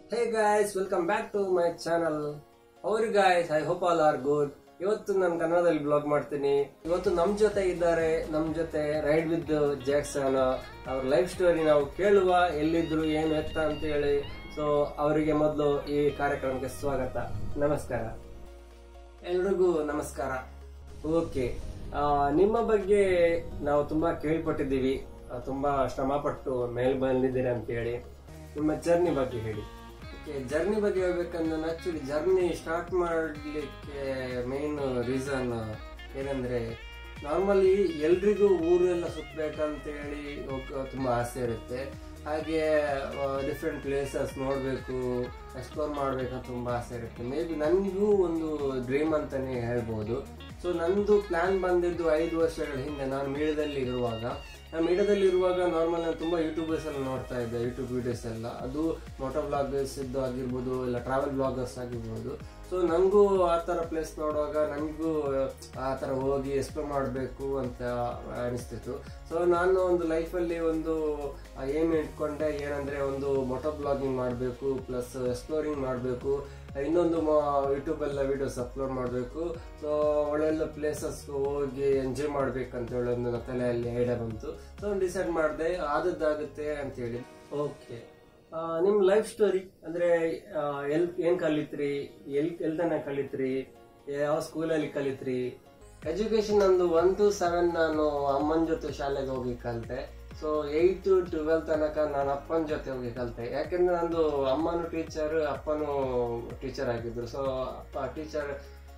Hey guys welcome back to my channel every guys I hope all are good ಇವತ್ತು ನಾನು ಕನ್ನಡದಲ್ಲಿ blog ಮಾಡ್ತೀನಿ ಇವತ್ತು ನಮ್ ಜೊತೆ ಇದ್ದಾರೆ ನಮ್ ಜೊತೆ ರೈಡ್ ವಿತ್ ಜಾಕ್ಸನ್ ಅವ್ರ ಲೈಫ್ ಸ್ಟೋರಿ ನಾವು ಕೇಳುವ ಎಲ್ಲಿದ್ರು ಏನು ಎತ್ತ ಅಂತ ಹೇಳಿ ಸೊ ಅವರಿಗೆ ಮೊದಲು ಈ ಕಾರ್ಯಕ್ರಮಕ್ಕೆ ಸ್ವಾಗತ ನಮಸ್ಕಾರ ಎಲ್ರಿಗೂ ನಮಸ್ಕಾರ ಓಕೆ ನಿಮ್ಮ ಬಗ್ಗೆ ನಾವು ತುಂಬಾ ಕೇಳ್ಪಟ್ಟಿದ್ದೀವಿ ಆ, ತುಂಬಾ ಶ್ರಮಪಟ್ಟು ಮೇಲ್ ಬಂದಿದ್ದೀರಿ ಅಂತ ಹೇಳಿ ನಿಮ್ಮ ಜರ್ನಿ ಬಗ್ಗೆ ಹೇಳಿ ಜರ್ನಿ ಬಗ್ಗೆ ಹೇಳ್ಬೇಕಂದ್ರೆ ಆಕ್ಚುಲಿ ಜರ್ನಿ ಸ್ಟಾರ್ಟ್ ಮಾಡಲಿಕ್ಕೆ ಮೇನ್ ರೀಸನ್ ಏನಂದ್ರೆ ನಾರ್ಮಲಿ ಎಲ್ರಿಗೂ ಊರೆಲ್ಲ ಸುತ್ತಬೇಕಂತ ಹೇಳಿ ಹೋಗ ತುಂಬಾ ಆಸೆ ಇರುತ್ತೆ ಹಾಗೆ ಡಿಫ್ರೆಂಟ್ ಪ್ಲೇಸಸ್ ನೋಡಬೇಕು ಎಕ್ಸ್ಪ್ಲೋರ್ ಮಾಡ್ಬೇಕಂತ ತುಂಬಾ ಆಸೆ ಇರುತ್ತೆ ಮೇ ಬಿ ನನಗೂ ಒಂದು ಡ್ರೀಮ್ ಅಂತಾನೆ ಹೇಳ್ಬೋದು ಸೊ ನಂದು ಪ್ಲಾನ್ ಬಂದಿದ್ದು ಐದು ವರ್ಷಗಳ ಹಿಂದೆ ನಾನು ಮೀಡಿಯಾದಲ್ಲಿ ಇರುವಾಗ ನಾನು ಮೀಡಿಯಾದಲ್ಲಿ ಇರುವಾಗ ನಾರ್ಮಲ್ ನಾನು ತುಂಬಾ ಯೂಟ್ಯೂಬರ್ಸ್ ಎಲ್ಲ ನೋಡ್ತಾ ಇದ್ದೆ ಯೂಟ್ಯೂಬ್ ವಿಡಿಯೋಸ್ ಎಲ್ಲ ಅದು ಮೋಟೋ ಬ್ಲಾಗರ್ಸ್ ಇದ್ದು ಆಗಿರ್ಬೋದು ಇಲ್ಲ ಟ್ರಾವೆಲ್ ಬ್ಲಾಗರ್ಸ್ ಆಗಿರ್ಬೋದು ಸೊ ನನಗೂ ಆ ಥರ ಪ್ಲೇಸ್ ನೋಡುವಾಗ ನನಗೂ ಆ ಥರ ಹೋಗಿ ಎಕ್ಸ್ಪ್ಲೋರ್ ಮಾಡಬೇಕು ಅಂತ ಅನಿಸ್ತಿತ್ತು ಸೊ ನಾನು ಒಂದು ಲೈಫಲ್ಲಿ ಒಂದು ಏಮ್ ಇಟ್ಕೊಂಡೆ ಏನಂದ್ರೆ ಒಂದು ಮೋಟೋ ಬ್ಲಾಗಿಂಗ್ ಮಾಡಬೇಕು ಪ್ಲಸ್ ಎಕ್ಸ್ಪ್ಲೋರಿಂಗ್ ಮಾಡಬೇಕು ಇನ್ನೊಂದು ಯೂಟ್ಯೂಬ್ ಎಲ್ಲ ವಿಡಿಯೋಸ್ ಅಪ್ಲೋಡ್ ಮಾಡಬೇಕು ಸೊ ಒಳ್ಳೊಳ್ಳೆ ಪ್ಲೇಸಸ್ ಹೋಗಿ ಎಂಜಾಯ್ ಮಾಡ್ಬೇಕಂತ ಹೇಳಿ ಒಂದು ನನ್ನ ತಲೆಯಲ್ಲಿ ಐಡಿಯಾ ಬಂತು ಸೊ ಡಿಸೈಡ್ ಮಾಡಿದೆ ಆದದ್ದಾಗುತ್ತೆ ಅಂತ ಹೇಳಿ ಓಕೆ ನಿಮ್ ಲೈಫ್ ಸ್ಟೋರಿ ಅಂದ್ರೆ ಆ, ಎಲ್ ಏನ್ ಕಲಿತ್ರಿ ಎಲ್ ಎಲ್ ತನಕ ಕಲಿತ್ರಿ ಯಾವ ಸ್ಕೂಲಲ್ಲಿ ಕಲಿತ್ರಿ ಎಜುಕೇಶನ್ ನಂದು ಒನ್ ಟು ಸೆವೆನ್ ನಾನು ಅಮ್ಮನ ಜೊತೆ ಶಾಲೆಗೆ ಹೋಗಿ ಕಲಿತೆ ಸೊ ಏಯ್ಟ್ ಟು ಟ್ವೆಲ್ ತನಕ ನಾನು ಅಪ್ಪನ ಜೊತೆ ಹೋಗಿ ಕಲಿತೆ ಯಾಕೆಂದ್ರೆ ನಂದು ಅಮ್ಮನು ಟೀಚರ್ ಅಪ್ಪನು ಟೀಚರ್ ಆಗಿದ್ರು ಸೊ ಅಪ್ಪ ಟೀಚರ್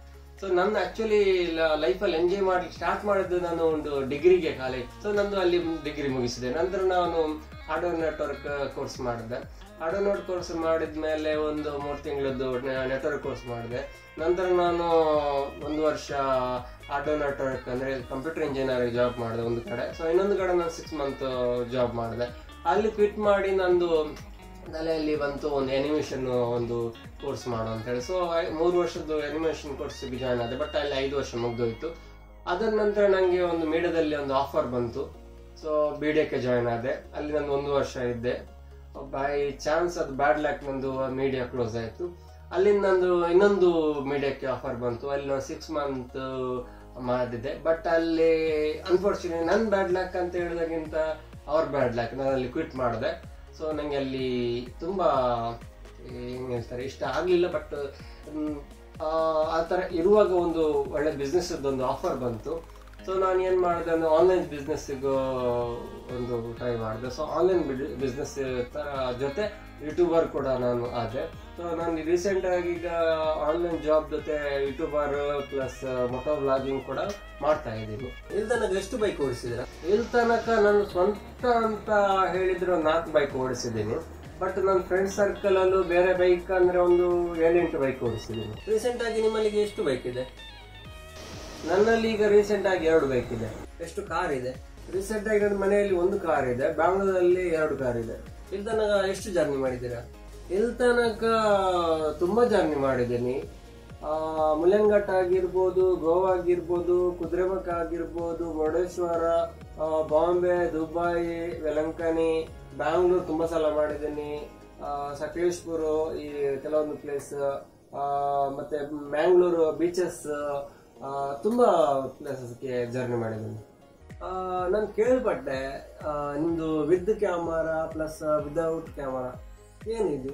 ಸೊ ನನ್ನ ಆಕ್ಚುಲಿ ಲೈಫಲ್ಲಿ ಎಂಜಾಯ್ ಮಾಡ್ಲಿಕ್ಕೆ ಸ್ಟಾರ್ಟ್ ಮಾಡಿದ್ದು ನಾನು ಒಂದು ಡಿಗ್ರಿಗೆ ಕಾಲೇಜ್ ಸೊ ನಂದು ಅಲ್ಲಿ ಡಿಗ್ರಿ ಮುಗಿಸಿದೆ ನಂತರ ನಾನು ಆಡೋ ನೆಟ್ವರ್ಕ್ ಕೋರ್ಸ್ ಮಾಡಿದೆ ಆಡೋ ನೋಟ್ ಕೋರ್ಸ್ ಮಾಡಿದ್ಮೇಲೆ ಒಂದು ಮೂರು ತಿಂಗಳದ್ದು ನೆಟ್ವರ್ಕ್ ಕೋರ್ಸ್ ಮಾಡಿದೆ ನಂತರ ನಾನು ಒಂದು ವರ್ಷ ಆಟೋ ನೆಟ್ವರ್ಕ್ ಅಂದ್ರೆ ಕಂಪ್ಯೂಟರ್ ಇಂಜಿನಿಯರ್ ಜಾಬ್ ಮಾಡಿದೆ ಒಂದು ಕಡೆ ಸೊ ಇನ್ನೊಂದು ಕಡೆ ನಾನು ಸಿಕ್ಸ್ ಮಂತ್ ಜಾಬ್ ಮಾಡಿದೆ ಅಲ್ಲಿ ಕ್ವಿಟ್ ಮಾಡಿ ನಂದು ತಲೆಯಲ್ಲಿ ಬಂತು ಒಂದು ಅನಿಮೇಷನ್ ಒಂದು ಕೋರ್ಸ್ ಮಾಡು ಅಂತ ಹೇಳಿ ಸೊ ಮೂರು ವರ್ಷದ್ದು ಅನಿಮೇಷನ್ ಕೋರ್ಸ್ಗೆ ಜಾಯ್ನ್ ಆದೆ ಬಟ್ ಅಲ್ಲಿ ಐದು ವರ್ಷ ಮುಗ್ದೋಯ್ತು ಅದರ ನಂತರ ನನಗೆ ಒಂದು ಮೀಡಿಯಾದಲ್ಲಿ ಒಂದು ಆಫರ್ ಬಂತು ಸೊ ಬಿ ಡಿ ಎಕ್ಕೆ ಜಾಯ್ನ್ ಆದೆ ಅಲ್ಲಿ ನಾನು ಒಂದು ವರ್ಷ ಇದ್ದೆ ಬೈ ಚಾನ್ಸ್ ಅದು ಬ್ಯಾಡ್ ಲ್ಯಾಕ್ ನಂದು ಮೀಡಿಯಾ ಕ್ಲೋಸ್ ಆಯಿತು ಅಲ್ಲಿಂದ ನಂದು ಇನ್ನೊಂದು ಮೀಡಿಯಾಕ್ಕೆ ಆಫರ್ ಬಂತು ಅಲ್ಲಿ ನಾನು ಸಿಕ್ಸ್ ಮಂತ್ ಮಾಡಿದ್ದೆ ಬಟ್ ಅಲ್ಲಿ ಅನ್ಫಾರ್ಚುನೇಟ್ ನನ್ನ ಬ್ಯಾಡ್ ಲ್ಯಾಕ್ ಅಂತ ಹೇಳಿದಾಗಿಂತ ಅವ್ರ ಬ್ಯಾಡ್ ಲ್ಯಾಕ್ ನಾನು ಅಲ್ಲಿ ಕ್ವಿಟ್ ಮಾಡಿದೆ ಸೊ ನನಗೆ ಅಲ್ಲಿ ತುಂಬ ಏನು ಹೇಳ್ತಾರೆ ಇಷ್ಟ ಆಗಲಿಲ್ಲ ಬಟ್ ಆ ಥರ ಇರುವಾಗ ಒಂದು ಒಳ್ಳೆ ಬಿಸ್ನೆಸ್ ಒಂದು ಆಫರ್ ಬಂತು ಸೊ ನಾನು ಏನು ಮಾಡಿದೆ ಅಂದ್ರೆ ಆನ್ಲೈನ್ ಬಿಸ್ನೆಸ್ಸಿಗೂ ಒಂದು ಟ್ರೈ ಮಾಡಿದೆ ಸೊ ಆನ್ಲೈನ್ ಬಿಸ್ನೆಸ್ ಥರ ಜೊತೆ ಯೂಟ್ಯೂಬರ್ ಕೂಡ ನಾನು ಆದೆ ಸೊ ನಾನು ರೀಸೆಂಟ್ ಆಗಿ ಈಗ ಆನ್ಲೈನ್ ಜಾಬ್ ಜೊತೆ ಯೂಟ್ಯೂಬರ್ ಪ್ಲಸ್ ಮೊಟೋ ಬ್ಲಾಗಿಂಗ್ ಕೂಡ ಮಾಡ್ತಾ ಇದ್ದೀನಿ ಇಲ್ಲಿ ತನಕ ಎಷ್ಟು ಬೈಕ್ ಓಡಿಸಿದ್ರ ಇಲ್ಲಿ ತನಕ ನಾನು ಸ್ವಂತ ಅಂತ ಹೇಳಿದ್ರೆ ಒಂದು ನಾಲ್ಕು ಬೈಕ್ ಓಡಿಸಿದ್ದೀನಿ ಬಟ್ ನನ್ನ ಫ್ರೆಂಡ್ ಸರ್ಕಲ್ ಅಲ್ಲೂ ಬೇರೆ ಬೈಕ್ ಅಂದ್ರೆ ಒಂದು ಏಳೆಂಟು ಬೈಕ್ ಓಡಿಸಿದ್ದೀನಿ ರೀಸೆಂಟ್ ಆಗಿ ನಿಮ್ಮಲ್ಲಿಗೆ ಎಷ್ಟು ಬೈಕ್ ಇದೆ ನನ್ನಲ್ಲಿ ಈಗ ರೀಸೆಂಟ್ ಆಗಿ ಎರಡು ಬೈಕ್ ಇದೆ ಎಷ್ಟು ಕಾರ್ ಇದೆ ರೀಸೆಂಟ್ ಆಗಿ ನನ್ನ ಮನೆಯಲ್ಲಿ ಒಂದು ಕಾರ್ ಇದೆ ಬ್ಯಾಂಗ್ಳೂರಲ್ಲಿ ಎರಡು ಕಾರ್ ಇದೆ ಇಲ್ಲಿ ತನಕ ಎಷ್ಟು ಜರ್ನಿ ಮಾಡಿದ್ದೀರಾ ಇಲ್ಲಿ ತನಕ ತುಂಬಾ ಜರ್ನಿ ಮಾಡಿದ್ದೀನಿ ಆ, ಮುಳ್ಳಂಘಟ್ಟ ಆಗಿರ್ಬೋದು ಗೋವಾ ಆಗಿರ್ಬೋದು ಕುದುರೆಮುಖ ಆಗಿರ್ಬೋದು ಮುರುಡೇಶ್ವರ ಆ, ಬಾಂಬೆ ದುಬೈ ವೆಲಂಕನಿ ಬ್ಯಾಂಗ್ಳೂರ್ ತುಂಬಾ ಸಲ ಮಾಡಿದ್ದೀನಿ ಆ, ಸಕಲೇಶ್ಪುರ ಈ ಕೆಲವೊಂದು ಪ್ಲೇಸ್ ಮತ್ತೆ ಮ್ಯಾಂಗ್ಳೂರು ಬೀಚಸ್ ತುಂಬಾ ಪ್ಲೇಸಸ್ಗೆ ಜರ್ನಿ ಮಾಡಿದ್ದೀನಿ ನಾನು ಕೇಳ್ಪಟ್ಟೆ ಆ, ನಿಮ್ದು with camera plus without camera ಏನಿದು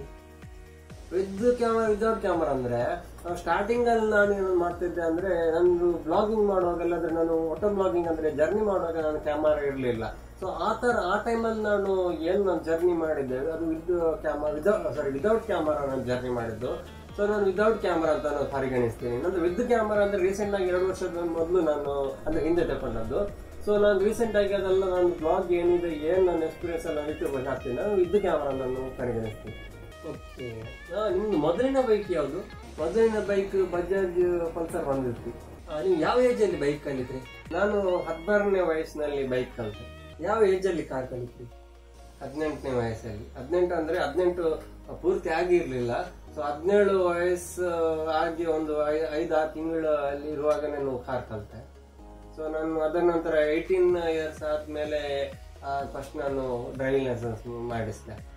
ವಿತ್ ಕ್ಯಾಮರಾ ವಿದೌಟ್ ಕ್ಯಾಮರಾ ಅಂದ್ರೆ ಸ್ಟಾರ್ಟಿಂಗ್ ಅಲ್ಲಿ ನಾನು ಏನು ಮಾಡ್ತಿದ್ದೆ ಅಂದ್ರೆ ನಂದು ಬ್ಲಾಗಿಂಗ್ ಮಾಡುವಾಗೆಲ್ಲ ಅಂದ್ರೆ ನಾನು ಆಟೋ ಬ್ಲಾಗಿಂಗ್ ಅಂದ್ರೆ ಜರ್ನಿ ಮಾಡುವಾಗ ನಾನು ಕ್ಯಾಮರಾ ಇರಲಿಲ್ಲ ಸೊ ಆ ತರ ಆ ಟೈಮಲ್ಲಿ ನಾನು ಏನು ನಾನು ಜರ್ನಿ ಮಾಡಿದ್ದೆ ಅದು with camera without sorry without camera ನಾನು ಜರ್ನಿ ಮಾಡಿದ್ದು ಸೊ ನಾನು ವಿದೌಟ್ ಕ್ಯಾಮರಾ ಅಂತ ನಾನು ಪರಿಗಣಿಸ್ತೀನಿ ನಂದು ವಿತ್ ಕ್ಯಾಮರಾ ಅಂದ್ರೆ ರೀಸೆಂಟ್ ಆಗಿ ಎರಡು ವರ್ಷದ ಮೊದಲು ನಾನು ಅಂದ್ರೆ ಹಿಂದೆ ತಗೊಂಡದ್ದು ಸೊ ನಾನು ರೀಸೆಂಟ್ ಆಗಿ ಅದೆಲ್ಲ ನಾನು ಬ್ಲಾಗ್ ಏನಿದೆ ಏನು ನನ್ನ ಎಕ್ಸ್ಪೀರಿಯನ್ಸ್ ಎಲ್ಲ ಯೂಟ್ಯೂಬ್ ಹಾಕ್ತೀನಿ ನಾನು ವಿತ್ ಕ್ಯಾಮರಾ ನಾನು ಪರಿಗಣಿಸ್ತೀನಿ ಓಕೆ ನಿಮ್ದು ಮೊದಲಿನ ಬೈಕ್ ಯಾವುದು ಮೊದಲಿನ ಬೈಕ್ ಬಜಾಜ್ ಪಲ್ಸರ್ ಬಂದಿತ್ತು ನೀವು ಯಾವ ಏಜ್ ಅಲ್ಲಿ ಬೈಕ್ ಕಲಿತ್ರಿ ನಾನು ಹದಿನಾರನೇ ವಯಸ್ಸಿನಲ್ಲಿ ಬೈಕ್ ಕಲಿತೆ ಯಾವ ಏಜ್ ಅಲ್ಲಿ ಕಾರ್ ಕಲಿತ್ರಿ ಹದಿನೆಂಟನೇ ವಯಸ್ಸಲ್ಲಿ ಹದಿನೆಂಟು ಅಂದ್ರೆ ಹದಿನೆಂಟು ಪೂರ್ತಿ ಆಗಿರ್ಲಿಲ್ಲ ಸೊ ಹದಿನೇಳು ವಯಸ್ಸು ಆಗಿ ಒಂದು ಐ- ಐದಾರು ತಿಂಗಳು ಅಲ್ಲಿ ಇರುವಾಗ ನಾನು ಕಾರ್ ಕಲಿತೆ ಸೊ ನಾನು ಅದರ ನಂತರ ಏಯ್ಟೀನ್ ಇಯರ್ಸ್ ಆದ್ಮೇಲೆ ಫಸ್ಟ್ ನಾನು ಡ್ರೈವಿಂಗ್ ಲೈಸೆನ್ಸ್ ಮಾಡಿಸಿದೆ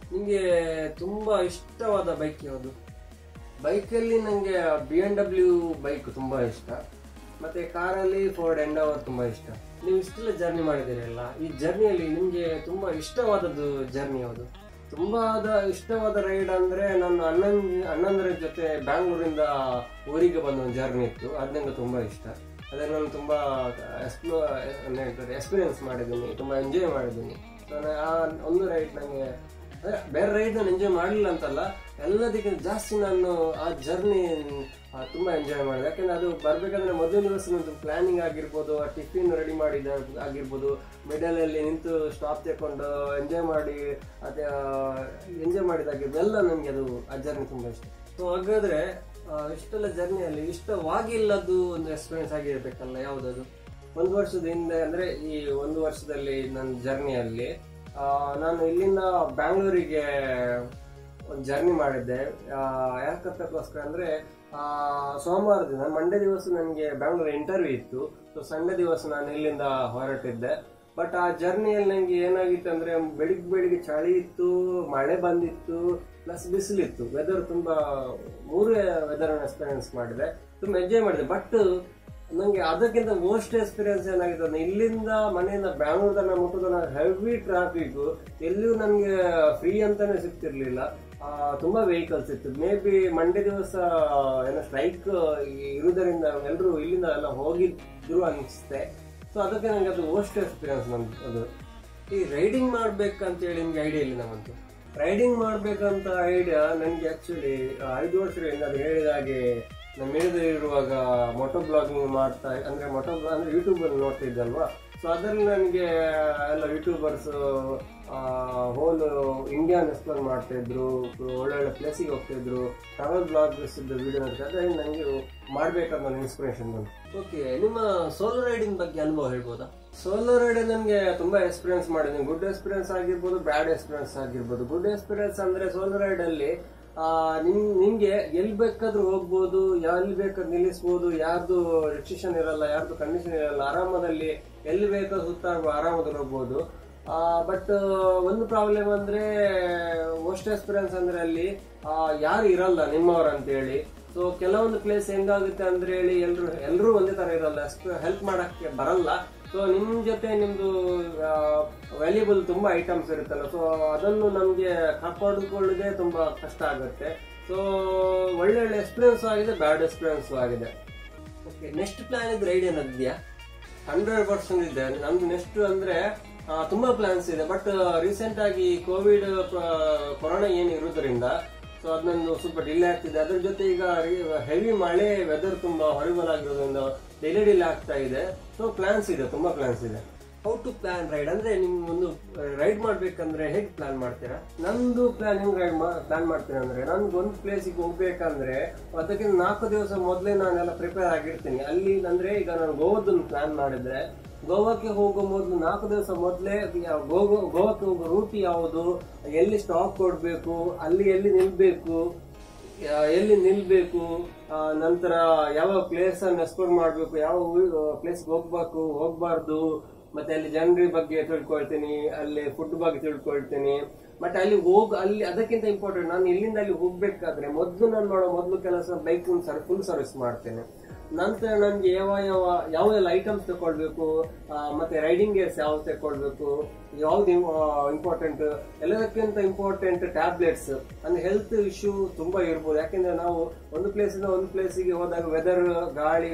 ನಿಮಗೆ ತುಂಬಾ ಇಷ್ಟವಾದ ಬೈಕ್ ಯಾವುದು ಬೈಕಲ್ಲಿ ನನಗೆ ಬಿ ಎನ್ ಡಬ್ಲ್ಯೂ ಬೈಕ್ ತುಂಬಾ ಇಷ್ಟ ಮತ್ತೆ ಕಾರಲ್ಲಿ ಫೋರ್ಡ್ ಎಂಡವರ್ ತುಂಬಾ ಇಷ್ಟ ನೀವು ಇಷ್ಟೆಲ್ಲ ಜರ್ನಿ ಮಾಡಿದಿರಲ್ಲ ಈ ಜರ್ನಿಯಲ್ಲಿ ನಿಮಗೆ ತುಂಬಾ ಇಷ್ಟವಾದದ್ದು ಜರ್ನಿ ಯಾವುದು ತುಂಬಾ ಆದ ಇಷ್ಟವಾದ ರೈಡ್ ಅಂದ್ರೆ ನನ್ನ ಅಣ್ಣನ್ ಅಣ್ಣಂದ್ರ ಜೊತೆ ಬ್ಯಾಂಗ್ಳೂರಿಂದ ಊರಿಗೆ ಬಂದ ಒಂದು ಜರ್ನಿ ಇತ್ತು ಅದು ನಂಗೆ ತುಂಬಾ ಇಷ್ಟ ಅದನ್ನು ನಾನು ತುಂಬಾ ಎಕ್ಸ್ಪ್ಲೋ ಎಕ್ಸ್ಪೀರಿಯನ್ಸ್ ಮಾಡಿದ್ದೀನಿ ತುಂಬಾ ಎಂಜಾಯ್ ಮಾಡಿದ್ದೀನಿ ಸೊ ಆ ಒಂದು ರೈಡ್ ನನಗೆ ಅಂದ್ರೆ ಬೇರೆ ರೈಡ್ ನಾನು ಎಂಜಾಯ್ ಮಾಡಲಿಲ್ಲ ಅಂತಲ್ಲ ಎಲ್ಲದಕ್ಕಿಂತ ಜಾಸ್ತಿ ನಾನು ಆ ಜರ್ನಿ ತುಂಬಾ ಎಂಜಾಯ್ ಮಾಡಿದೆ ಯಾಕಂದ್ರೆ ಅದು ಬರ್ಬೇಕಂದ್ರೆ ಮೊದಲ ದಿವಸ ನಂದು ಪ್ಲಾನಿಂಗ್ ಆಗಿರ್ಬೋದು ಆ ಟಿಫಿನ್ ರೆಡಿ ಮಾಡಿದ ಆಗಿರ್ಬೋದು ಮಿಡಲ್ ಅಲ್ಲಿ ನಿಂತು ಸ್ಟಾಪ್ ತಗೊಂಡು ಎಂಜಾಯ್ ಮಾಡಿ ಅದೇ ಎಂಜಾಯ್ ಮಾಡಿದಾಗಿರ್ಬೋದು ಎಲ್ಲ ನನಗೆ ಅದು ಆ ಜರ್ನಿ ತುಂಬಾ ಇಷ್ಟ ಸೊ ಹಾಗಾದ್ರೆ ಆ, ಇಷ್ಟೆಲ್ಲ ಜರ್ನಿಯಲ್ಲಿ ಇಷ್ಟವಾಗಿಲ್ಲದ್ದು ಒಂದು ಎಕ್ಸ್ಪೀರಿಯನ್ಸ್ ಆಗಿರ್ಬೇಕಲ್ಲ ಯಾವುದದು ಒಂದು ವರ್ಷದ ಹಿಂದೆ ಅಂದ್ರೆ ಈ ಒಂದು ವರ್ಷದಲ್ಲಿ ನನ್ನ ಜರ್ನಿಯಲ್ಲಿ ಆ, ನಾನು ಇಲ್ಲಿಂದ ಬ್ಯಾಂಗ್ಳೂರಿಗೆ ಒಂದು ಜರ್ನಿ ಮಾಡಿದ್ದೆ ಆ, ಯಾಕಂತಕ್ಕೋಸ್ಕರ ಅಂದ್ರೆ ಆ, ಸೋಮವಾರ ದಿನ ಮಂಡೇ ದಿವಸ ನನಗೆ ಬ್ಯಾಂಗ್ಳೂರ್ ಇಂಟರ್ವ್ಯೂ ಇತ್ತು ಸೊ ಸಂಡೇ ದಿವಸ ನಾನು ಇಲ್ಲಿಂದ ಹೊರಟಿದ್ದೆ ಬಟ್ ಆ ಜರ್ನಿಯಲ್ಲಿ ನನಗೆ ಏನಾಗಿತ್ತು ಅಂದ್ರೆ ಬೆಳಿಗ್ಗೆ ಬೆಳಿಗ್ಗೆ ಚಳಿ ಇತ್ತು ಮಳೆ ಬಂದಿತ್ತು ಪ್ಲಸ್ ಬಿಸಿಲಿತ್ತು ವೆದರ್ ತುಂಬಾ ಮೂರೇ ವೆದರ್ ಎಕ್ಸ್ಪೀರಿಯನ್ಸ್ ಮಾಡಿದೆ ತುಂಬಾ ಎಂಜಾಯ್ ಮಾಡಿದೆ ಬಟ್ ನಂಗೆ ಅದಕ್ಕಿಂತ ಮೋಸ್ಟ್ ಎಕ್ಸ್ಪೀರಿಯನ್ಸ್ ಏನಾಗಿದೆ ಅಂದ್ರೆ ಇಲ್ಲಿಂದ ಮನೆಯಿಂದ ಬ್ಯಾಂಗ್ಳೂರ್ ತನಕ ಮುಟ್ಟದ ಹೆವಿ ಟ್ರಾಫಿಕ್ ಎಲ್ಲಿಯೂ ನನ್ಗೆ ಫ್ರೀ ಅಂತಾನೆ ಸಿಗ್ತಿರ್ಲಿಲ್ಲ ಆ, ತುಂಬಾ ವೆಹಿಕಲ್ಸ್ ಇತ್ತು ಮೇ ಬಿ ಮಂಡೇ ದಿವಸ ಏನೋ ಸ್ಟ್ರೈಕ್ ಇರುವುದರಿಂದ ಎಲ್ಲರೂ ಇಲ್ಲಿಂದ ಎಲ್ಲ ಹೋಗಿದ್ರು ಅನಿಸುತ್ತೆ ಸೊ ಅದಕ್ಕೆ ನಂಗೆ ಅದು ಮೋಸ್ಟ್ ಎಕ್ಸ್ಪೀರಿಯನ್ಸ್ ನಮ್ದು ಅದು ಈ ರೈಡಿಂಗ್ ಮಾಡ್ಬೇಕಂತ ಹೇಳಿ ನಿಮ್ಗೆ ಐಡಿಯಾ ಇಲ್ಲ ನಮ್ಮಂತೂ ರೈಡಿಂಗ್ ಮಾಡ್ಬೇಕಂತ ಐಡಿಯಾ ನನಗೆ ಆಕ್ಚುಲಿ ಐದು ವರ್ಷದಿಂದ ಅದು ಹೇಳಿದ ಹಾಗೆ ನಾನು ಮಿಡಿದು ಇರುವಾಗ ಮೊಟೋ ಬ್ಲಾಗಿಂಗ್ ಮಾಡ್ತಾ ಅಂದ್ರೆ ಮೊಟೋ ಅಂದ್ರೆ ಯೂಟ್ಯೂಬ್ ಅಲ್ಲಿ ನೋಡ್ತಿದ್ದಲ್ವಾ ಸೊ ಅದರಲ್ಲಿ ನನಗೆ ಎಲ್ಲ ಯೂಟ್ಯೂಬರ್ಸ್ ಹೋಲ್ ಇಂಡಿಯಾನ್ ಎಕ್ಸ್ಪ್ಲೋರ್ ಮಾಡ್ತಾ ಇದ್ರು ಒಳ್ಳೊಳ್ಳೆ ಪ್ಲೇಸಿಗೆ ಹೋಗ್ತಾ ಇದ್ರು ಟ್ರಾವೆಲ್ ಬ್ಲಾಗ್ಸ್ ವಿಡಿಯೋ ನೋಡ್ತಾ ಅದರಿಂದ ನನಗೆ ಮಾಡ್ಬೇಕಂತ ಒಂದು ಇನ್ಸ್ಪಿರೇಷನ್ ಬಂತು ಓಕೆ ನಿಮ್ಮ ಸೋಲೋ ರೈಡಿಂಗ್ ಬಗ್ಗೆ ಅನುಭವ ಹೇಳ್ಬೋದಾ ಸೋಲೋ ರೈಡ್ ನನಗೆ ತುಂಬಾ ಎಕ್ಸ್ಪೀರಿಯನ್ಸ್ ಮಾಡಿದ್ದೀನಿ ಗುಡ್ ಎಕ್ಸ್ಪೀರಿಯನ್ಸ್ ಆಗಿರ್ಬೋದು ಬ್ಯಾಡ್ ಎಕ್ಸ್ಪೀರಿಯನ್ಸ್ ಆಗಿರ್ಬೋದು ಗುಡ್ ಎಕ್ಸ್ಪೀರಿಯನ್ಸ್ ಅಂದ್ರೆ ಸೋಲೋ ರೈಡ್ ಅಲ್ಲಿ ಆ, ನಿಮ್ ನಿಮ್ಗೆ ಎಲ್ಲಿ ಬೇಕಾದ್ರೂ ಹೋಗ್ಬೋದು ಎಲ್ಲಿ ಬೇಕಾದ್ರೂ ನಿಲ್ಲಿಸ್ಬೋದು ಯಾರ್ದು ರಿಸ್ಟ್ರಿಕ್ಷನ್ ಇರಲ್ಲ ಯಾರ್ದು ಕಂಡೀಷನ್ ಇರಲ್ಲ ಆರಾಮದಲ್ಲಿ ಎಲ್ಲಿ ಬೇಕಾದ್ರೂ ಸುತ್ತಾಡ್ಬೋದು ಆರಾಮದಲ್ಲಿ ಹೋಗ್ಬೋದು ಬಟ್ ಒಂದು ಪ್ರಾಬ್ಲಮ್ ಅಂದ್ರೆ ಮೋಸ್ಟ್ ಎಕ್ಸ್ಪೀರಿಯನ್ಸ್ ಅಂದ್ರೆ ಅಲ್ಲಿ ಆ, ಯಾರು ಇರಲ್ಲ ನಿಮ್ಮವ್ರು ಅಂತ ಹೇಳಿ ಸೊ ಕೆಲವೊಂದು ಪ್ಲೇಸ್ ಹೆಂಗಾಗುತ್ತೆ ಅಂದ್ರೆ ಹೇಳಿ ಎಲ್ರು ಎಲ್ರೂ ಒಂದೇ ತರ ಇರಲ್ಲ ಅಷ್ಟು ಹೆಲ್ಪ್ ಮಾಡಕ್ಕೆ ಬರಲ್ಲ ಸೊ ನಿಮ್ ಜೊತೆ ನಿಮ್ದು ವ್ಯಾಲ್ಯೂಬಲ್ ತುಂಬಾ ಐಟಮ್ಸ್ ಇರುತ್ತಲ್ಲ ಸೊ ಅದನ್ನು ನಮ್ಗೆ ಕಾಪಾಡಿಕೊಳ್ಳೋದೇ ತುಂಬಾ ಕಷ್ಟ ಆಗುತ್ತೆ ಸೊ ಒಳ್ಳೆ ಒಳ್ಳೆ ಎಕ್ಸ್ಪೀರಿಯನ್ಸ್ ಆಗಿದೆ ಬ್ಯಾಡ್ ಎಕ್ಸ್ಪೀರಿಯನ್ಸ್ ಆಗಿದೆ ಓಕೆ ನೆಕ್ಸ್ಟ್ ಪ್ಲಾನ್ ಇದ್ರೆ ಐಡಿಯಾ ಏನಾದಿದೆಯಾ ಹಂಡ್ರೆಡ್ ಪರ್ಸೆಂಟ್ ಇದೆ ನಮ್ದು ನೆಕ್ಸ್ಟ್ ಅಂದ್ರೆ ಆ, ತುಂಬಾ ಪ್ಲಾನ್ಸ್ ಇದೆ ಬಟ್ ರೀಸೆಂಟ್ ಆಗಿ ಕೋವಿಡ್ ಕೊರೋನಾ ಏನು ಇರೋದ್ರಿಂದ ಸೊ ಅದನ್ನೊಂದು ಸ್ವಲ್ಪ ಡಿಲೇ ಆಗ್ತಿದೆ ಅದ್ರ ಜೊತೆ ಈಗ ಹೆವಿ ಮಳೆ ವೆದರ್ ತುಂಬಾ ಹೊರಿಬಲ್ ಆಗಿರೋದ್ರಿಂದ ಡಿಲೇ ಡಿಲೇ ಆಗ್ತಾ ಇದೆ ಸೊ ಪ್ಲಾನ್ಸ್ ಇದೆ ತುಂಬಾ ಪ್ಲಾನ್ಸ್ ಇದೆ ಹೌ ಟು ಪ್ಲಾನ್ ರೈಡ್ ಅಂದ್ರೆ ನಿಮ್ ಒಂದು ರೈಡ್ ಮಾಡ್ಬೇಕಂದ್ರೆ ಹೇಗೆ ಪ್ಲಾನ್ ಮಾಡ್ತೀರಾ ನಂದು ಪ್ಲಾನ್ ಹೆಂಗ್ ರೈಡ್ ಪ್ಲಾನ್ ಮಾಡ್ತೀನಿ ಅಂದ್ರೆ ನನ್ಗೆ ಒಂದು ಪ್ಲೇಸಿಗೆ ಹೋಗ್ಬೇಕಂದ್ರೆ ಅದಕ್ಕೆ ನಾಲ್ಕು ದಿವಸ ಮೊದಲೇ ನಾನೆಲ್ಲ ಪ್ರಿಪೇರ್ ಆಗಿರ್ತೀನಿ ಅಲ್ಲಿ ಅಂದ್ರೆ ಈಗ ನಾನು ಗೋವಾದನ್ನು ಪ್ಲಾನ್ ಮಾಡಿದ್ರೆ ಗೋವಾಕ್ಕೆ ಹೋಗೋ ಮೊದಲು ನಾಲ್ಕು ದಿವಸ ಮೊದಲೇ ಗೋವಾಕ್ಕೆ ಹೋಗೋ ರೂಟ್ ಯಾವುದು ಎಲ್ಲಿ ಸ್ಟಾಪ್ ಕೊಡ್ಬೇಕು ಅಲ್ಲಿ ಎಲ್ಲಿ ನಿಲ್ಬೇಕು ಯಾ- ಎಲ್ಲಿ ನಿಲ್ಬೇಕು ಆ, ನಂತರ ಯಾವ ಪ್ಲೇಸ್ ಅನ್ನು ಎಕ್ಸ್ಪ್ಲೋರ್ ಮಾಡ್ಬೇಕು ಯಾವ ಪ್ಲೇಸ್ ಹೋಗ್ಬೇಕು ಹೋಗ್ಬಾರ್ದು ಮತ್ತೆ ಅಲ್ಲಿ ಜನರ ಬಗ್ಗೆ ತಿಳ್ಕೊಳ್ತೀನಿ ಅಲ್ಲಿ ಫುಡ್ ಬಗ್ಗೆ ತಿಳ್ಕೊಳ್ತೀನಿ ಮತ್ತೆ ಅಲ್ಲಿ ಹೋಗ್ ಅಲ್ಲಿ ಅದಕ್ಕಿಂತ ಇಂಪಾರ್ಟೆಂಟ್ ನಾನು ಇಲ್ಲಿಂದ ಅಲ್ಲಿ ಹೋಗ್ಬೇಕಾದ್ರೆ ಮೊದಲು ನಾನು ಮಾಡೋ ಮೊದಲು ಕೆಲಸ ಬೈಕ್ ಫುಲ್ ಸರ್ವಿಸ್ ಮಾಡ್ತೇನೆ ನಂತರ ನನ್ಗೆ ಯಾವ ಯಾವ ಯಾವ ಎಲ್ಲ ಐಟಮ್ಸ್ ತಗೊಳ್ಬೇಕು ಆ, ಮತ್ತೆ ರೈಡಿಂಗ್ ಗೇರ್ಸ್ ಯಾವ್ದು ತಗೊಳ್ಬೇಕು ಯಾವ್ದು ಇಂಪಾರ್ಟೆಂಟ್ ಎಲ್ಲದಕ್ಕಿಂತ ಇಂಪಾರ್ಟೆಂಟ್ ಟ್ಯಾಬ್ಲೆಟ್ಸ್ ಅಂದ್ರೆ ಹೆಲ್ತ್ ಇಶ್ಯೂ ತುಂಬಾ ಇರ್ಬೋದು ಯಾಕೆಂದ್ರೆ ನಾವು ಒಂದು ಪ್ಲೇಸಿಂದ ಒಂದು ಪ್ಲೇಸಿಗೆ ಹೋದಾಗ ವೆದರ್ ಗಾಳಿ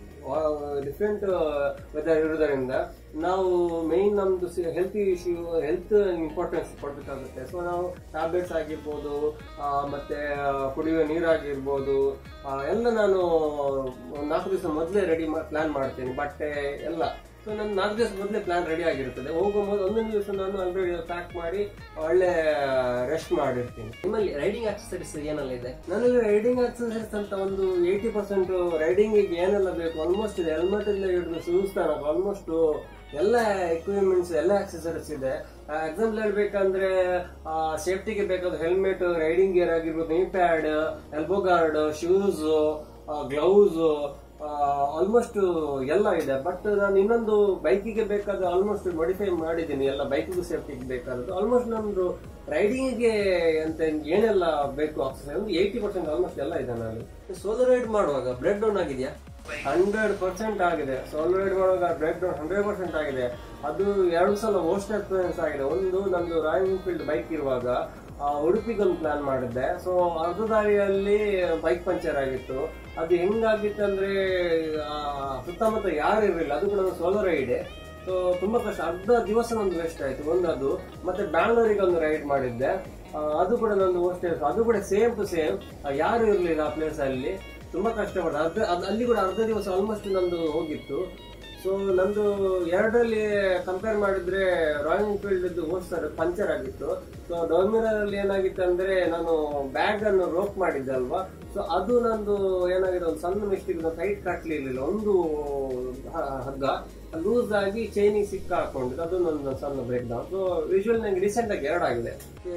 ಡಿಫ್ರೆಂಟ್ ವೆದರ್ ಇರೋದರಿಂದ ನಾವು ಮೇನ್ ನಮ್ದು ಹೆಲ್ತ್ ಇಶ್ಯೂ ಹೆಲ್ತ್ ಇಂಪಾರ್ಟೆನ್ಸ್ ಕೊಡ್ಬೇಕಾಗುತ್ತೆ ಸೊ ನಾವು ಟ್ಯಾಬ್ಲೆಟ್ಸ್ ಆಗಿರ್ಬೋದು ಆ, ಮತ್ತೆ ಕುಡಿಯುವ ನೀರಾಗಿರ್ಬೋದು ಆ, ಎಲ್ಲ ನಾನು ಒಂದ್ ನಾಲ್ಕು ದಿವಸ ಮೊದಲೇ ರೆಡಿ ಪ್ಲಾನ್ ಮಾಡ್ತೀನಿ ಬಟ್ಟೆ ಎಲ್ಲ ಸೊ ನನ್ನ ನಾಲ್ಕು ದಿವಸ ಮೊದಲೇ ಪ್ಲಾನ್ ರೆಡಿ ಆಗಿರ್ತದೆ ಹೋಗೋ ಮೊದಲು ಒಂದೊಂದು ದಿವಸ ನಾನು ಆಲ್ರೆಡಿ ಪ್ಯಾಕ್ ಮಾಡಿ ಒಳ್ಳೆ ರೆಸ್ಟ್ ಮಾಡಿರ್ತೀನಿ ನಿಮ್ಮಲ್ಲಿ ರೈಡಿಂಗ್ ಆಕ್ಸಸರೀಸ್ ಏನೆಲ್ಲ ಇದೆ ನನ್ನಲ್ಲಿ ರೈಡಿಂಗ್ ಆಕ್ಸಸರೀಸ್ ಅಂತ ಒಂದು ಏಯ್ಟಿ ಪರ್ಸೆಂಟ್ ರೈಡಿಂಗ್ ಏನೆಲ್ಲ ಬೇಕು ಆಲ್ಮೋಸ್ಟ್ ಇದೆ ಹೆಲ್ಮೆಟ್ ಇಂದ ಹಿಡಿದು ಶೂಸ್ ತನಕ ಆಲ್ಮೋಸ್ಟ್ ಎಲ್ಲ ಎಕ್ವಿಪ್ಮೆಂಟ್ಸ್ ಎಲ್ಲ ಆಕ್ಸಸರೀಸ್ ಇದೆ ಎಕ್ಸಾಂಪಲ್ ಹೇಳ್ಬೇಕಂದ್ರೆ ಸೇಫ್ಟಿಗೆ ಬೇಕಾದ ಹೆಲ್ಮೆಟ್ ರೈಡಿಂಗ್ ಗೇರ್ ಆಗಿರ್ಬೋದು knee pad elbow guard shoes gloves almost ಎಲ್ಲ ಇದೆ ಬಟ್ ನಾನು ಇನ್ನೊಂದು ಬೈಕಿಗೆ ಬೇಕಾದ ಆಲ್ಮೋಸ್ಟ್ ಮಾಡಿಫೈ ಮಾಡಿದ್ದೀನಿ ಎಲ್ಲ ಬೈಕಿಗೂ ಸೇಫ್ಟಿಗೆ ಬೇಕಾದದ್ದು ಆಲ್ಮೋಸ್ಟ್ ನಮ್ದು ರೈಡಿಂಗಿಗೆ ಅಂತ ಏನೆಲ್ಲ ಬೇಕು ಆಕ್ಸಿಜನ್ ಒಂದು ಏಯ್ಟಿ ಪರ್ಸೆಂಟ್ ಆಲ್ಮೋಸ್ಟ್ ಎಲ್ಲ ಇದೆ ನಾನು ಸೋಲೋ ರೈಡ್ ಮಾಡುವಾಗ ಬ್ರೇಕ್ ಡೌನ್ ಆಗಿದೆಯಾ ಹಂಡ್ರೆಡ್ ಪರ್ಸೆಂಟ್ ಆಗಿದೆ ಸೋಲೋ ರೈಡ್ ಮಾಡುವಾಗ ಬ್ರೇಕ್ ಡೌನ್ ಹಂಡ್ರೆಡ್ ಪರ್ಸೆಂಟ್ ಆಗಿದೆ ಅದು ಎರಡು ಸಲ ವರ್ಸ್ಟ್ ಎಕ್ಸ್ಪೀರಿಯನ್ಸ್ ಆಗಿದೆ ಒಂದು ನಂದು ರಾಯಲ್ ಎನ್ಫೀಲ್ಡ್ ಬೈಕ್ ಇರುವಾಗ ಆ, ಉಡುಪಿಗೊಂದು ಪ್ಲಾನ್ ಮಾಡಿದ್ದೆ ಸೊ ಅರ್ಧ ದಾರಿಯಲ್ಲಿ ಬೈಕ್ ಪಂಚರ್ ಆಗಿತ್ತು ಅದು ಹೆಂಗಾಗಿತ್ತು ಅಂದ್ರೆ ಆ, ಸುತ್ತಮುತ್ತ ಯಾರು ಇರಲಿಲ್ಲ ಅದು ಕೂಡ ಒಂದು ಸೋಲೋ ರೈಡ್ ಸೊ ತುಂಬಾ ಕಷ್ಟ ಅರ್ಧ ದಿವಸ ನಂದು ವೇಸ್ಟ್ ಆಯ್ತು ಒಂದು ಅದು ಮತ್ತೆ ಬ್ಯಾಂಗ್ಳೂರಿಗೆ ಒಂದು ರೈಡ್ ಮಾಡಿದ್ದೆ ಆ, ಅದು ಕೂಡ ನಂದು ವೇಸ್ಟ್ ಆಯ್ತು ಅದು ಕೂಡ ಸೇಮ್ ಟು ಸೇಮ್ ಯಾರು ಇರಲಿಲ್ಲ ಆ ಪ್ಲೇಸ್ ಅಲ್ಲಿ ತುಂಬಾ ಕಷ್ಟಪಟ್ಟು ಅರ್ಧ ಅದು ಅಲ್ಲಿ ಕೂಡ ಅರ್ಧ ದಿವಸ ಆಲ್ಮೋಸ್ಟ್ ನಂದು ಹೋಗಿತ್ತು ಸೊ ನಂದು ಎರಡರಲ್ಲಿ ಕಂಪೇರ್ ಮಾಡಿದ್ರೆ ರಾಯಲ್ ಎನ್ಫೀಲ್ಡ್ ಓಡಿಸ್ತಾರೆ ಪಂಚರ್ ಆಗಿತ್ತು ಸೊ ಡೋಮಿನರ್ ಅಲ್ಲಿ ಏನಾಗಿತ್ತು ಅಂದ್ರೆ ನಾನು ಬ್ಯಾಗ್ ಅನ್ನು ರೋಪ್ ಮಾಡಿದ್ದೆ ಅಲ್ವಾ ಸೊ ಅದು ನಂದು ಏನಾಗಿದೆ ಒಂದು ಸಣ್ಣ ಮಿಸ್ಟೇಕ್ ಟೈಟ್ ಕಟ್ಲಿರ್ಲಿಲ್ಲ ಒಂದು ಹ- ಹಗ್ಗ ಲೂಸ್ ಆಗಿ ಚೈನಿಗೆ ಸಿಕ್ಕ ಹಾಕೊಂಡಿದ್ದು ಅದು ನನ್ನ ಸಣ್ಣ ಬ್ರೇಕ್ ಡೌನ್ ಸೊ ವಿಜುವಲ್ ನಂಗೆ ರೀಸೆಂಟ್ ಆಗಿ ಎರಡು ಆಗಿದೆ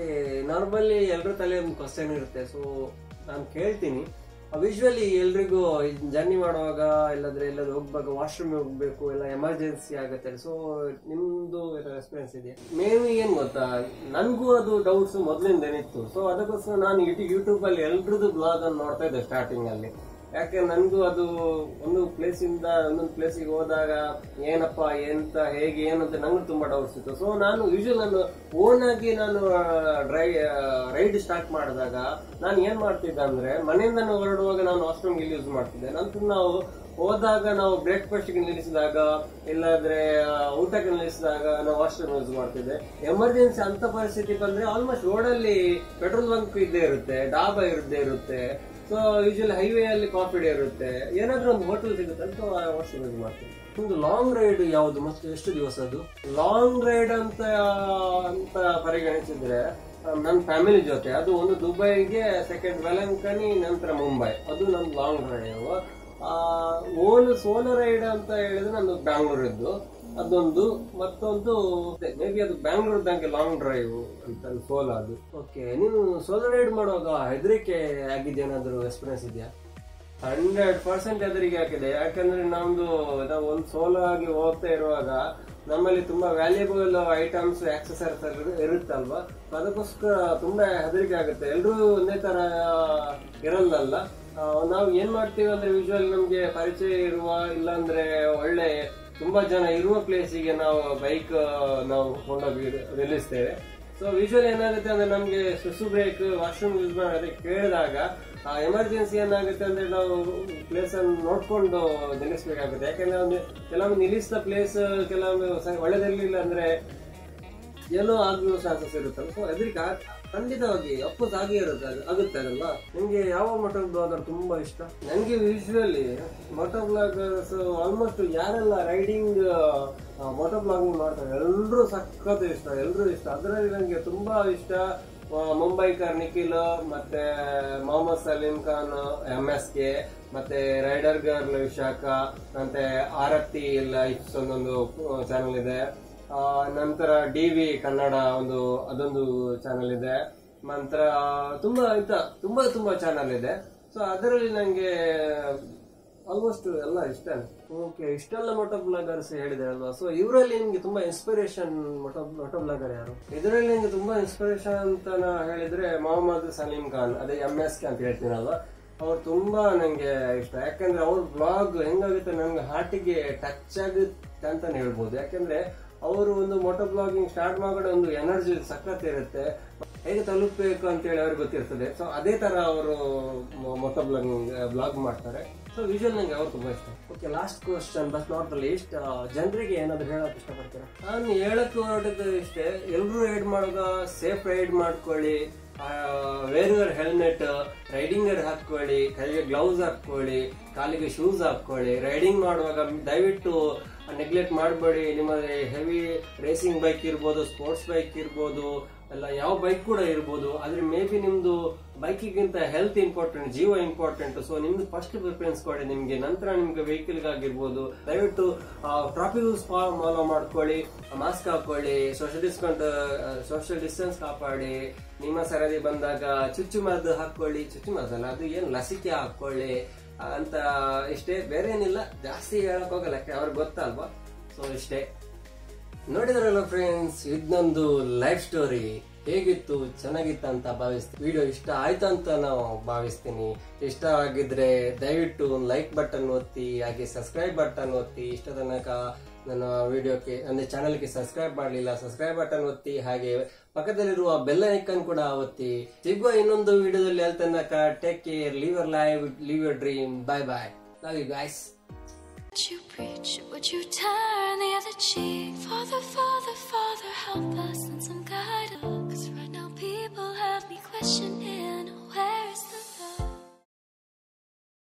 ನಾರ್ಮಲಿ ಎಲ್ಲರ ತಲೆ ಒಂದು ಕ್ವಶನ್ ಇರುತ್ತೆ ಸೊ ನಾನು ಕೇಳ್ತೀನಿ ವಿಜುವಲಿ ಎಲ್ರಿಗೂ ಜರ್ನಿ ಮಾಡುವಾಗ ಇಲ್ಲಾಂದ್ರೆ ಎಲ್ಲಾದ್ರೂ ಹೋಗ್ಬೇಕು ವಾಶ್ರೂಮ್ ಹೋಗ್ಬೇಕು ಎಲ್ಲ ಎಮರ್ಜೆನ್ಸಿ ಆಗುತ್ತೆ ಸೊ ನಿಮ್ದು ಎಕ್ಸ್ಪೀರಿಯನ್ಸ್ ಇದೆ ಮೇನ್ ಏನ್ ಗೊತ್ತಾ ನನ್ಗೂ ಅದು ಡೌಟ್ಸ್ ಮೊದಲಿಂದೇನಿತ್ತು ಸೊ ಅದಕ್ಕೋಸ್ಕರ ನಾನು ಯೂಟ್ಯೂಬ್ ಅಲ್ಲಿ ಎಲ್ರದ್ದು ಬ್ಲಾಗ್ ಅನ್ನು ನೋಡ್ತಾ ಇದ್ದೆ ಸ್ಟಾರ್ಟಿಂಗ್ ಅಲ್ಲಿ ಯಾಕೆ ನನ್ಗೂ ಅದು ಒಂದು ಪ್ಲೇಸ್ ಇಂದ ಒಂದೊಂದು ಪ್ಲೇಸಿಗೆ ಹೋದಾಗ ಏನಪ್ಪ ಎಂತ ಹೇಗೆ ಏನು ಅಂತ ನಂಗೂ ತುಂಬಾ ಡೌಟ್ಸ್ ಇತ್ತು ಸೊ ನಾನು ಯೂಶುವಲ್ ನಾನು ಓನ್ ಆಗಿ ನಾನು ಡ್ರೈ ರೈಡ್ ಸ್ಟಾರ್ಟ್ ಮಾಡಿದಾಗ ನಾನು ಏನ್ ಮಾಡ್ತಿದ್ದೆ ಅಂದ್ರೆ ಮನೆಯಿಂದ ನಾನು ಹೊರಡುವಾಗ ನಾನು ವಾಶ್ರೂಮ್ ಇಲ್ಲಿ ಯೂಸ್ ಮಾಡ್ತಿದ್ದೆ ನಂತರ ನಾವು ಹೋದಾಗ ನಾವು ಬ್ರೇಕ್ಫಾಸ್ಟ್ ಗೆ ನಿಲ್ಲಿಸಿದಾಗ ಇಲ್ಲಾಂದ್ರೆ ಆ, ಊಟಕ್ಕೆ ನಿಲ್ಲಿಸಿದಾಗ ನಾವು ವಾಶ್ರೂಮ್ ಯೂಸ್ ಮಾಡ್ತಿದ್ದೆ ಎಮರ್ಜೆನ್ಸಿ ಅಂತ ಪರಿಸ್ಥಿತಿ ಬಂದ್ರೆ ಆಲ್ಮೋಸ್ಟ್ ರೋಡಲ್ಲಿ ಪೆಟ್ರೋಲ್ ಬಂಕ್ ಇದ್ದೇ ಇರುತ್ತೆ ಡಾಬಾ ಇದ್ದೇ ಇರುತ್ತೆ ಸೊ ಯೂಶಲಿ ಹೈವೇ ಅಲ್ಲಿ ಕಾಫಿ ಡೇ ಇರುತ್ತೆ ಏನಾದ್ರೂ ಒಂದು ಹೋಟೆಲ್ ಸಿಗುತ್ತೆ ಅಂತ ವಾಶ್ರೂಮ್ ಯೂಸ್ ಮಾಡ್ತೀವಿ ಒಂದು ಲಾಂಗ್ ರೈಡ್ ಯಾವುದು ಮತ್ತೆ ಎಷ್ಟು ದಿವಸ ಅದು ಲಾಂಗ್ ರೈಡ್ ಅಂತ ಅಂತ ಪರಿಗಣಿಸಿದ್ರೆ ನನ್ನ ಫ್ಯಾಮಿಲಿ ಜೊತೆ ಅದು ಒಂದು ದುಬೈಗೆ ಸೆಕೆಂಡ್ ವೆಲಂಕನಿ ನಂತರ ಮುಂಬೈ ಅದು ನನ್ನ long ride own solo ride ಅಂತ ಹೇಳಿದ್ರೆ ನಂದು ಬ್ಯಾಂಗ್ಳೂರಿದ್ದು ಅದೊಂದು ಮತ್ತೊಂದು ಮೇ ಬಿ ಅದು ಬ್ಯಾಂಗ್ಳೂರ್ ಬ್ಯಾಂಕ್ ಲಾಂಗ್ ಡ್ರೈವ್ ಅಂತ ಸೋಲೋ ಅದು ಓಕೆ ನೀನು ಸೋಲೋ ರೈಡ್ ಮಾಡುವಾಗ ಹೆದರಿಕೆ ಆಗಿದ್ದೇನಾದ್ರೂ ಎಕ್ಸ್ಪೀರಿಯನ್ಸ್ ಇದೆಯಾ ಹಂಡ್ರೆಡ್ ಪರ್ಸೆಂಟ್ ಹೆದರಿಕೆ ಆಗಿದೆ ಯಾಕಂದ್ರೆ ನಮ್ದು ನಾವು ಒಂದು ಸೋಲೋ ಆಗಿ ಹೋಗ್ತಾ ಇರುವಾಗ ನಮ್ಮಲ್ಲಿ ತುಂಬಾ ವ್ಯಾಲ್ಯೂಬಲ್ ಐಟಮ್ಸ್ ಆಕ್ಸಸರೀಸ್ ಇರುತ್ತಲ್ವಾ So ಅದಕ್ಕೋಸ್ಕರ ತುಂಬಾ ಹೆದರಿಕೆ ಆಗುತ್ತೆ ಎಲ್ರೂ ಒಂದೇ ತರ ಇರಲ್ಲಲ್ಲ ಆ, ನಾವು ಏನ್ ಮಾಡ್ತೀವಿ ಅಂದ್ರೆ ಯೂಶುವಲ್ ನಮ್ಗೆ ಪರಿಚಯ ಇರುವ ಇಲ್ಲಾಂದ್ರೆ ಒಳ್ಳೆ ತುಂಬಾ ಜನ ಇರುವ ಪ್ಲೇಸಿಗೆ ನಾವು ಬೈಕ್ ನಾವು ಕೊಂಡೋಗಿ ನಿಲ್ಲಿಸ್ತೇವೆ ಸೊ ವಿಜುವಲ್ ಏನಾಗುತ್ತೆ ಅಂದ್ರೆ ನಮ್ಗೆ ಸುಸು ಬ್ರೇಕ್ ವಾಶ್ರೂಮ್ ಯೂಸ್ ಮಾಡೋದಕ್ಕೆ ಕೇಳಿದಾಗ ಎಮರ್ಜೆನ್ಸಿ ಏನಾಗುತ್ತೆ ಅಂದ್ರೆ ನಾವು ಪ್ಲೇಸ್ ಅನ್ನು ನೋಡ್ಕೊಂಡು ನಿಲ್ಲಿಸ್ಬೇಕಾಗುತ್ತೆ ಯಾಕಂದ್ರೆ ಒಂದು ಕೆಲವೊಮ್ಮೆ ನಿಲ್ಲಿಸಿದ ಪ್ಲೇಸ್ ಕೆಲವೊಮ್ಮೆ ಸ- ಒಳ್ಳೆದಿರ್ಲಿಲ್ಲ ಅಂದ್ರೆ ಏನೋ ಆಗುವ ಚಾನ್ಸಸ್ ಇರುತ್ತಲ್ಲ ಸೊ ಹೆದರಿಕೆ ಆ- ಖಂಡಿತವಾಗಿ ಅಪ್ಪಸ್ ಆಗೇ ಇರುತ್ತೆ ಅದು ಆಗುತ್ತೆ ಅದಲ್ಲ ನಿಮ್ಗೆ ಯಾವ ಮೋಟೋ ಬ್ಲಾಗರ್ ತುಂಬಾ ಇಷ್ಟ ನನಗೆ ಯೂಶುವಲಿ ಮೋಟೋ ಬ್ಲಾಗರ್ಸ್ ಆಲ್ಮೋಸ್ಟ್ ಯಾರೆಲ್ಲ ರೈಡಿಂಗ್ ಮೋಟೋ ಬ್ಲಾಗಿಂಗ್ ಮಾಡ್ತಾರೆ ಎಲ್ಲರೂ ಸಖತ್ ಇಷ್ಟ ಎಲ್ಲರೂ ಇಷ್ಟ ಅದರಲ್ಲಿ ನನಗೆ ತುಂಬಾ ಇಷ್ಟ ಆ, ಮುಂಬೈಕರ್ ನಿಖಿಲ್ ಮತ್ತೆ Mohammad Salim Khan M S K ಮತ್ತೆ ರೈಡರ್ ಗರ್ಲ್ ವಿಶಾಖ ಮತ್ತೆ ಆರತಿ ಲೈಫ್ಸ್ ಒಂದೊಂದು ಚಾನಲ್ ಇದೆ ಆ, ನಂತರ ಡಿ ವಿ ಕನ್ನಡ ಒಂದು ಅದೊಂದು ಚಾನಲ್ ಇದೆ ನಂತರ ತುಂಬಾ ಇಂತ ತುಂಬಾ ತುಂಬಾ ಚಾನಲ್ ಇದೆ ಸೊ ಅದರಲ್ಲಿ ನಂಗೆ ಆಲ್ಮೋಸ್ಟ್ ಎಲ್ಲ ಇಷ್ಟ ಓಕೆ ಇಷ್ಟೆಲ್ಲ ಮೊಟೋ ಬ್ಲಾಗರ್ಸ್ ಹೇಳಿದೆ ಅಲ್ವಾ ಸೊ ಇವರಲ್ಲಿ ನಿಮ್ಗೆ ತುಂಬಾ ಇನ್ಸ್ಪಿರೇಷನ್ ಮೊಟೋ ಮೊಟೋ ಬ್ಲಾಗರ್ ಯಾರು ಇದರಲ್ಲಿ ನಿಮ್ಗೆ ತುಂಬಾ ಇನ್ಸ್ಪಿರೇಷನ್ ಅಂತ ನಾ ಹೇಳಿದ್ರೆ ಮೊಹಮ್ಮದ್ ಸಲೀಂ ಖಾನ್ ಅದೇ ಎಂ ಎಸ್ ಕೆ ಅಂತ ಹೇಳ್ತೀನಲ್ವಾ ಅವ್ರು ತುಂಬಾ ನಂಗೆ ಇಷ್ಟ ಯಾಕಂದ್ರೆ ಅವ್ರ ಬ್ಲಾಗ್ ಹೆಂಗಾಗುತ್ತೆ ನಂಗೆ ಹಾರ್ಟಿಗೆ ಟಚ್ ಆಗುತ್ತೆ ಅಂತಾನೆ ಹೇಳ್ಬೋದು ಯಾಕಂದ್ರೆ ಅವರು ಒಂದು ಮೋಟೋ ಬ್ಲಾಗಿಂಗ್ ಸ್ಟಾರ್ಟ್ ಮಾಡೋ ಒಂದು ಎನರ್ಜಿ ಸಖತ್ ಇರುತ್ತೆ ಹೇಗೆ ತಲುಪಬೇಕು ಅಂತೇಳಿ ಅವ್ರಿಗೆ ಗೊತ್ತಿರ್ತದೆ ಸೊ ಅದೇ ತರ ಅವರು ಮೋಟೋ ಬ್ಲಾಗಿಂಗ್ ಬ್ಲಾಗ್ ಮಾಡ್ತಾರೆ ಸೊ ವಿಜುವಲ್ ನಂಗೆ ಅವ್ರು ತುಂಬಾ ಇಷ್ಟ okay last question but not the least ಜನರಿಗೆ ಏನಾದ್ರು ಹೇಳಕ್ ಇಷ್ಟಪಡ್ತೀರಾ ನಾನು ಹೇಳಕ್ ಹೊರಟಿದ್ದು ಇಷ್ಟೇ ಎಲ್ಲರೂ ರೈಡ್ ಮಾಡುವಾಗ ಸೇಫ್ ರೈಡ್ ಮಾಡ್ಕೊಳ್ಳಿ ವೇರ್ ಹೆಲ್ಮೆಟ್ ರೈಡಿಂಗ್ ಗೇರ್ ಹಾಕೊಳ್ಳಿ ಕೈಗೆ ಗ್ಲೌಸ್ ಹಾಕೊಳ್ಳಿ ಕಾಲಿಗೆ ಶೂಸ್ ಹಾಕೊಳ್ಳಿ ರೈಡಿಂಗ್ ಮಾಡುವಾಗ ದಯವಿಟ್ಟು ನೆಗ್ಲೆಕ್ಟ್ ಮಾಡಬೇಡಿ ನಿಮ್ಮ ಹೆವಿ ರೇಸಿಂಗ್ ಬೈಕ್ ಇರ್ಬೋದು ಸ್ಪೋರ್ಟ್ಸ್ ಬೈಕ್ ಇರ್ಬೋದು ಎಲ್ಲ ಯಾವ ಬೈಕ್ ಕೂಡ ಇರ್ಬೋದು ಆದ್ರೆ ಮೇ ಬಿ ನಿಮ್ದು ಬೈಕಿಗಿಂತ ಹೆಲ್ತ್ ಇಂಪಾರ್ಟೆಂಟ್ ಜೀವ ಇಂಪಾರ್ಟೆಂಟ್ ಸೊ ನಿಮ್ದು ಫಸ್ಟ್ ಪ್ರಿಫರೆನ್ಸ್ ಕೊಡಿ ನಿಮ್ಗೆ ನಂತರ ನಿಮ್ಗೆ ವೆಹಿಕಲ್ ಆಗಿರ್ಬೋದು ದಯವಿಟ್ಟು ಟ್ರಾಫಿಕ್ ರೂಲ್ಸ್ ಫಾಲೋ ಮಾಡ್ಕೊಳ್ಳಿ ಮಾಸ್ಕ್ ಹಾಕೊಳ್ಳಿ ಸೋಷಿಯಲ್ ಡಿಸ್ಕೌಂಟ್ ಸೋಷಿಯಲ್ ಡಿಸ್ಟೆನ್ಸ್ ಕಾಪಾಡಿ ನಿಮ್ಮ ಸರದಿ ಬಂದಾಗ ಚುಚ್ಚು ಮದ್ದು ಹಾಕೊಳ್ಳಿ ಚುಚ್ಚು ಮದ್ದಲ್ಲ ಅದು ಏನು ಲಸಿಕೆ ಹಾಕೊಳ್ಳಿ ಅಂತ ಇಷ್ಟೇ ಬೇರೆ ಏನಿಲ್ಲ ಜಾಸ್ತಿ ಹೇಳಕ್ ಹೋಗಲ್ಲ ಅವ್ರಿಗೆ ಗೊತ್ತಲ್ವಾ ಸೊ ಇಷ್ಟೇ ನೋಡಿದ್ರಲ್ಲ ಫ್ರೆಂಡ್ಸ್ ಇದೊಂದು ಲೈಫ್ ಸ್ಟೋರಿ ಹೇಗಿತ್ತು ಚೆನ್ನಾಗಿತ್ತು ಅಂತ ಭಾವಿಸ್ತೀನಿ ವಿಡಿಯೋ ಇಷ್ಟ ಆಯ್ತು ಅಂತ ನಾವು ಭಾವಿಸ್ತೀನಿ ಇಷ್ಟ ಆಗಿದ್ರೆ ದಯವಿಟ್ಟು ಲೈಕ್ ಬಟನ್ ಒತ್ತಿ ಹಾಗೆ ಸಬ್ಸ್ಕ್ರೈಬ್ ಬಟನ್ ಒತ್ತಿ ಇಷ್ಟ ತನಕ ನನ್ನ ವಿಡಿಯೋಕ್ಕೆ ಅಂದ್ರೆ ಚಾನಲ್ಗೆ ಸಬ್ಸ್ಕ್ರೈಬ್ ಮಾಡಲಿಲ್ಲ ಸಬ್ಸ್ಕ್ರೈಬ್ ಬಟನ್ ಒತ್ತಿ ಹಾಗೆ ಪಕ್ಕದಲ್ಲಿರುವ ಬೆಲ್ ಐಕನ್ ಕೂಡ ಒತ್ತಿ ಸಿಗುವ ಇನ್ನೊಂದು ವಿಡಿಯೋದಲ್ಲಿ ಅಲ್ಲಿ ತನಕ take care live your live live your dream bye bye love you guys Would you preach? Would you turn the other cheek? Father, Father, Father, help us and some guidance. Cause right now people have me questioning.